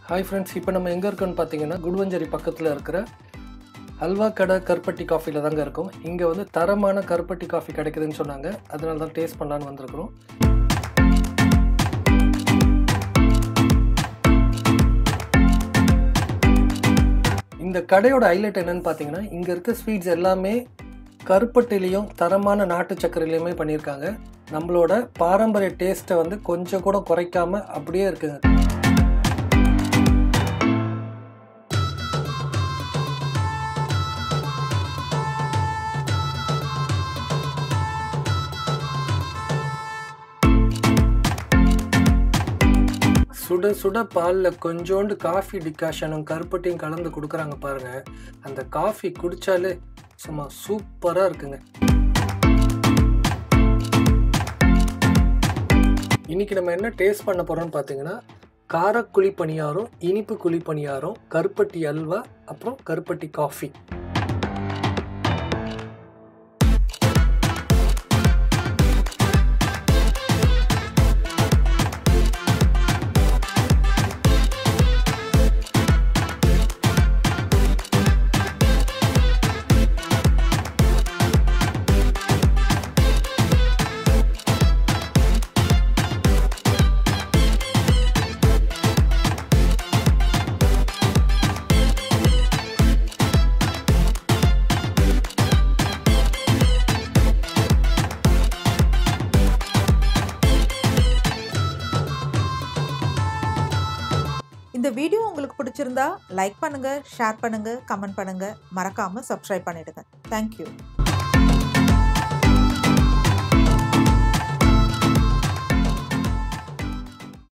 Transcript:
hi friends இப்போ நம்ம எங்கே இருக்கோம்னு பார்த்தீங்கன்னா குடுவஞ்சேரி பக்கத்தில் இருக்கிற ஹல்வா கடை கருப்பட்டி காஃபியில் தாங்க இருக்கோம் இங்கே வந்து தரமான கருப்பட்டி காஃபி கிடைக்குதுன்னு சொன்னாங்க அதனால தான் டேஸ்ட் பண்ணலான்னு வந்திருக்கிறோம் இந்த கடையோட ஹைலைட் என்னன்னு பார்த்தீங்கன்னா இங்கே இருக்க ஸ்வீட்ஸ் எல்லாமே கருப்பட்டிலையும் தரமான நாட்டு சர்க்கரையிலையுமே பண்ணியிருக்காங்க நம்மளோட பாரம்பரிய டேஸ்ட்டை வந்து கொஞ்சம் கூட குறைக்காம அப்படியே இருக்குங்க சுட சுட பாலில் கொஞ்சோண்டு காஃபி டிகாஷனும் கருப்பட்டியும் கலந்து கொடுக்குறாங்க பாருங்க அந்த காஃபி குடிச்சாலே சும்மா சூப்பராக இருக்குங்க இன்னைக்கு நம்ம என்ன டேஸ்ட் பண்ண போறோம்னு பார்த்தீங்கன்னா காரக்குழி பணியாரம் இனிப்பு குழி பணியாரம் கருப்பட்டி அல்வா அப்புறம் கருப்பட்டி காஃபி இந்த வீடியோ உங்களுக்கு பிடிச்சிருந்தா லைக் பண்ணுங்க ஷேர் பண்ணுங்க கமெண்ட் பண்ணுங்க மறக்காம சப்ஸ்கிரைப் பண்ணிடுங்க தேங்க்யூ